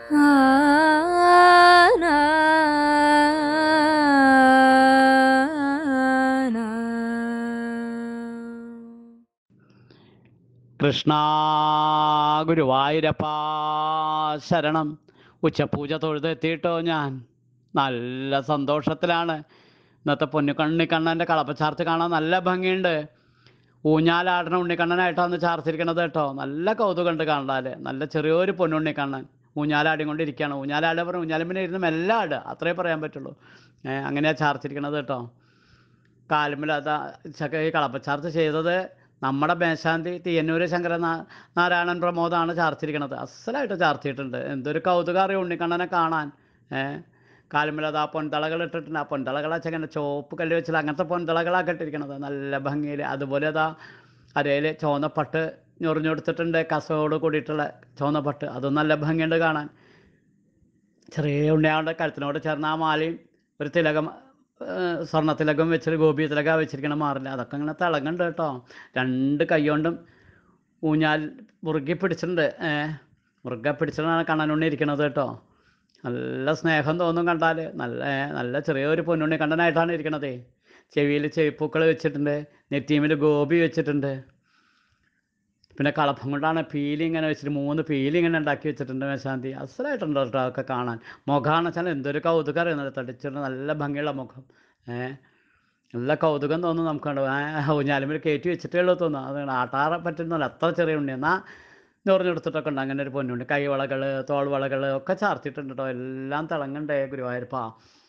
കൃഷ്ണ ഗുരുവായൂരപ്പ ശരണം ഉച്ചപൂജ തൊഴുതെത്തിയിട്ടോ ഞാൻ നല്ല സന്തോഷത്തിലാണ് ഇന്നത്തെ പൊന്നുകണ്ണിക്കണ്ണൻ്റെ കളപ്പച്ചാർത്ത് കാണാൻ നല്ല ഭംഗിയുണ്ട് ഊഞ്ഞാലാടണ ഉണ്ണിക്കണ്ണനായിട്ടാണ് ചാർത്തിരിക്കണത് കേട്ടോ നല്ല കൗതുകമുണ്ട് കാണാൻ നല്ല ചെറിയൊരു പൊന്നുണ്ണിക്കണ്ണൻ ഊഞ്ഞാലാടിക്കൊണ്ടിരിക്കുകയാണ് ഊഞ്ഞാലാടുക പറഞ്ഞ ഊഞ്ഞാലുമ്പിനെ ഇരുന്ന് മെല്ലെ ആടുക അത്രേ പറയാൻ പറ്റുള്ളൂ ഏഹ് അങ്ങനെയാണ് ചാർത്തിരിക്കണത് കേട്ടോ കാലുമ്പിൽ അതാ ചക്ക ഈ കളപ്പച്ചാർത്ത് ചെയ്തത് നമ്മുടെ മേശാന്തി തീയന്നൂര് ശങ്കര നാ- നാരായണൻ പ്രമോദാണ് ചാർത്തിരിക്കണത് അസലായിട്ട് ചാർത്തിയിട്ടുണ്ട് എന്തൊരു കൗതുകം അറിയാം ഉണ്ണിക്കണ്ണനെ കാണാൻ ഏഹ് കാലുമ്പിൽ അത് ആ പൊൻതളകൾ ഇട്ടിട്ടുണ്ട് ആ പൊൻതളകൾ വെച്ചങ്ങനെ ചോപ്പ് കല്ല് വെച്ചില്ല അങ്ങനത്തെ പൊൻതളകളാക്കി ഇട്ടിരിക്കണത് നല്ല ഭംഗിയിൽ അതുപോലെ അതാ അരയിൽ ചുവന്ന പട്ട് ഞൊറിഞ്ഞെടുത്തിട്ടുണ്ട് കസവോട് കൂടിയിട്ടുള്ള ചുവന്ന പട്ട് അതും നല്ല ഭംഗിയുണ്ട് കാണാൻ ചെറിയ ഉണ്ണിയാളുടെ കഴുത്തിനോട് ചേർന്ന ആ മാലയും ഒരു തിലകം ഏഹ് സ്വർണ്ണത്തിലകം വെച്ചിട്ട് ഗോപി തിലക വെച്ചിരിക്കണ മാറില്ല അതൊക്കെ ഇങ്ങനെ തിളങ്ങുന്നുണ്ട് കേട്ടോ രണ്ട് കൈകൊണ്ടും ഊഞ്ഞാൽ മുറുകി പിടിച്ചിട്ടുണ്ട് ഏഹ് മുറുകെ പിടിച്ചിട്ടാണ് കണ്ണനുണ്ണി ഇരിക്കണത് കേട്ടോ നല്ല സ്നേഹം തോന്നും കണ്ടാൽ നല്ല ഏഹ് നല്ല ചെറിയൊരു പൊന്നുണ്ണി കണ്ണനായിട്ടാണ് ഇരിക്കണതേ ചെവിയിൽ ചെവിപ്പൂക്കൾ വെച്ചിട്ടുണ്ട് നെറ്റീമിൽ ഗോപി വെച്ചിട്ടുണ്ട് പിന്നെ കളപ്പം കൊണ്ടാണ് പീലി ഇങ്ങനെ വെച്ചിട്ട് മൂന്ന് പീലി ഇങ്ങനെ ഉണ്ടാക്കി വെച്ചിട്ടുണ്ട് മേശാന്തി അസലായിട്ടുണ്ട് കേട്ടോ അതൊക്കെ കാണാൻ മുഖമാണ് വെച്ചാൽ എന്തൊരു കൗതുകം അറിയുന്നത് തടിച്ചിട്ട് നല്ല ഭംഗിയുള്ള മുഖം ഏഹ് നല്ല കൗതുകം തോന്നും നമുക്ക് കണ്ടു ഊഞ്ഞാലുമ്പിൽ കയറ്റി വെച്ചിട്ടേ ഉള്ളൂ തോന്നുന്നു അത് ആട്ടാറെ പറ്റുന്നില്ല അത്ര ചെറിയ ഉണ്ണി എന്നാൽ ഞൊറിഞ്ഞെടുത്തിട്ടൊക്കെ ഉണ്ട് അങ്ങനെ ഒരു പൊന്നുണ്ട് കൈവളകൾ തോൾവളകൾ ഒക്കെ ചാർത്തിയിട്ടുണ്ട് കേട്ടോ എല്ലാം തിളങ്ങണ്ടേ ഗുരുവായൂരപ്പാ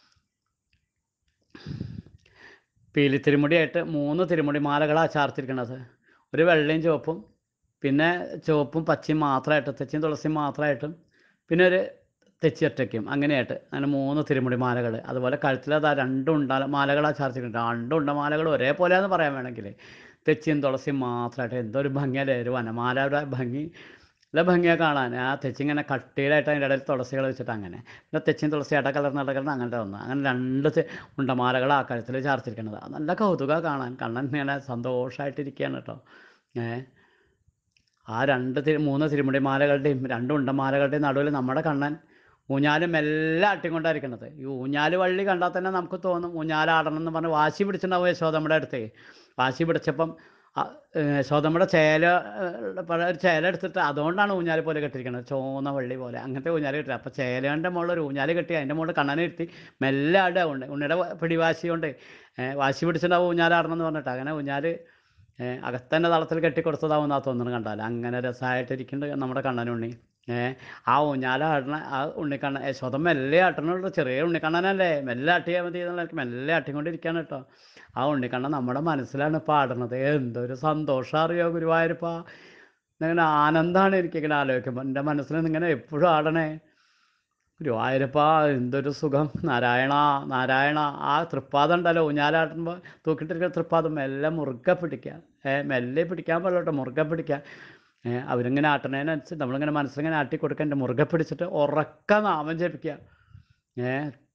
പീലി തിരുമുടിയായിട്ട് മൂന്ന് തിരുമുടി മാലകളാണ് ചാർത്തിരിക്കണത് ഒരു വെള്ളയും ചുവപ്പും പിന്നെ ചുവപ്പും പച്ചയും മാത്രമായിട്ട് തെച്ചിയും തുളസിയും മാത്രമായിട്ടും പിന്നെ ഒരു തെച്ചി ഒറ്റയ്ക്കും അങ്ങനെയായിട്ട് അങ്ങനെ മൂന്ന് തിരുമുടി മാലകൾ അതുപോലെ കഴുത്തിലത് ആ രണ്ടും ഉണ്ട മാലകളാണ് ചാർത്തിട്ടുണ്ട് രണ്ടും ഉണ്ട മാലകൾ ഒരേപോലെയാന്ന് പറയാൻ വേണമെങ്കിൽ തെച്ചിയും തുളസിയും മാത്രമായിട്ട് എന്തൊരു ഭംഗിയല്ലേ ഒരു വനമാലയുടെ ഭംഗി നല്ല ഭംഗിയാണ് കാണാൻ ആ തെച്ചി ഇങ്ങനെ കട്ടിയിലായിട്ട് അതിൻ്റെ ഇടയിൽ തുളസികൾ വെച്ചിട്ട് അങ്ങനെ പിന്നെ തെച്ചിയും തുളസിയായിട്ട് കലർന്ന് നടക്കുന്ന അങ്ങനത്തെ ഒന്ന് അങ്ങനെ രണ്ട് തെ- ഉണ്ടമാലകൾ ആ കഴുത്തിൽ ചാർത്തിരിക്കണത് അത് നല്ല കൗതുകമാണ് കാണാൻ കണ്ണൻ ഇങ്ങനെ സന്തോഷമായിട്ടിരിക്കുകയാണ് കേട്ടോ ഏഹ് ആ രണ്ട് തിരു മൂന്ന് തിരുമുടി മാലകളുടെയും രണ്ട് ഉണ്ടമാലകളുടെയും നടുവിൽ നമ്മുടെ കണ്ണൻ ഊഞ്ഞാല് മെല്ലെ ആട്ടിക്കൊണ്ടായിരിക്കണത് ഈ ഊഞ്ഞാല് വള്ളി കണ്ടാൽ തന്നെ നമുക്ക് തോന്നും ഊഞ്ഞാലാടണം എന്ന് പറഞ്ഞ് വാശി പിടിച്ചിട്ടുണ്ടാവും യശോദമ്മയുടെ അടുത്ത് വാശി പിടിച്ചപ്പം ആ, ഏ, യശോദമ്മയുടെ ചേല ഏ, പഴയ ഒരു ചേല എടുത്തിട്ട് അതുകൊണ്ടാണ് ഊഞ്ഞാല് പോലെ കെട്ടിയിരിക്കുന്നത് ചോന്ന വള്ളി പോലെ അങ്ങനത്തെ ഊഞ്ഞാല് കെട്ടി അപ്പോൾ ചേലേൻ്റെ മുകളിൽ ഒരു ഊഞ്ഞാല് കെട്ടി അതിൻ്റെ മുകളിൽ കണ്ണനെ ഇരുത്തി മെല്ലെ ആടുക ഉണ്ട് ഉണ്ണിയുടെ പിടിവാശി കൊണ്ട് ഏ, വാശി പിടിച്ചിട്ടുണ്ടാവും ഊഞ്ഞാലാടണം എന്ന് പറഞ്ഞിട്ട് അങ്ങനെ ഊഞ്ഞാല് ഏഹ് അകത്തന്നെ തളത്തിൽ കെട്ടിക്കൊടുത്തതാവുന്നാ തോന്നുന്നു കണ്ടാൽ അങ്ങനെ രസമായിട്ടിരിക്കുന്നുണ്ട് നമ്മുടെ കണ്ണനുണ്ണി ഏഹ് ആ ഊഞ്ഞാല ആടണ ആ ഉണ്ണിക്കണ്ണൻ യശോദം മെല്ലെ ആട്ടണുള്ളൂ ചെറിയ ഉണ്ണിക്കണ്ണനല്ലേ മെല്ലെ ആട്ടിയാൽ മതി എന്നുള്ള എനിക്ക് മെല്ലെ ആട്ടിക്കൊണ്ടിരിക്കുകയാണ് കേട്ടോ ആ ഉണ്ണിക്കണ്ണൻ നമ്മുടെ മനസ്സിലാണ് ഇപ്പോൾ ആടണത് എന്തൊരു സന്തോഷം അറിയോ ഗുരുവായൂരപ്പ ഇങ്ങനെ ആനന്ദമാണ് എനിക്കിങ്ങനെ ആലോചിക്കുമ്പോൾ എൻ്റെ മനസ്സിൽ ഇങ്ങനെ എപ്പോഴും ആടണേ ഗുരുവായൂരപ്പ എന്തൊരു സുഖം നാരായണ നാരായണ ആ തൃപ്പാദം ഉണ്ടല്ലോ ഊഞ്ഞാലാട്ടുമ്പോൾ തൂക്കിയിട്ടിരിക്കുന്ന തൃപ്പാദം മെല്ലെ മുറുകെ പിടിക്കുക ഏ മെല്ലെ പിടിക്കാൻ പാടില്ല കേട്ടോ മുറുകെ പിടിക്കുക ഏ അവരിങ്ങനെ ആട്ടണതിനനുസരിച്ച് നമ്മളിങ്ങനെ മനസ്സിലിങ്ങനെ ആട്ടി കൊടുക്കുക എൻ്റെ മുറുകെ പിടിച്ചിട്ട് ഉറക്ക നാമം ജപിക്കുക ഏ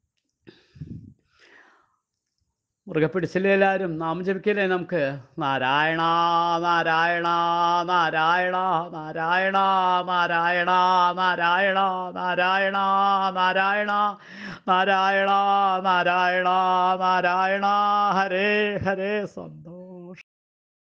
മുറുകെ പിടിച്ചില്ലേ എല്ലാവരും നാമം ജപിക്കില്ലേ നമുക്ക് നാരായണ നാരായണ നാരായണ നാരായണ നാരായണ നാരായണ നാരായണ നാരായണ നാരായണ നാരായണ നാരായണ ഹരേ ഹരേ സ്വന്തം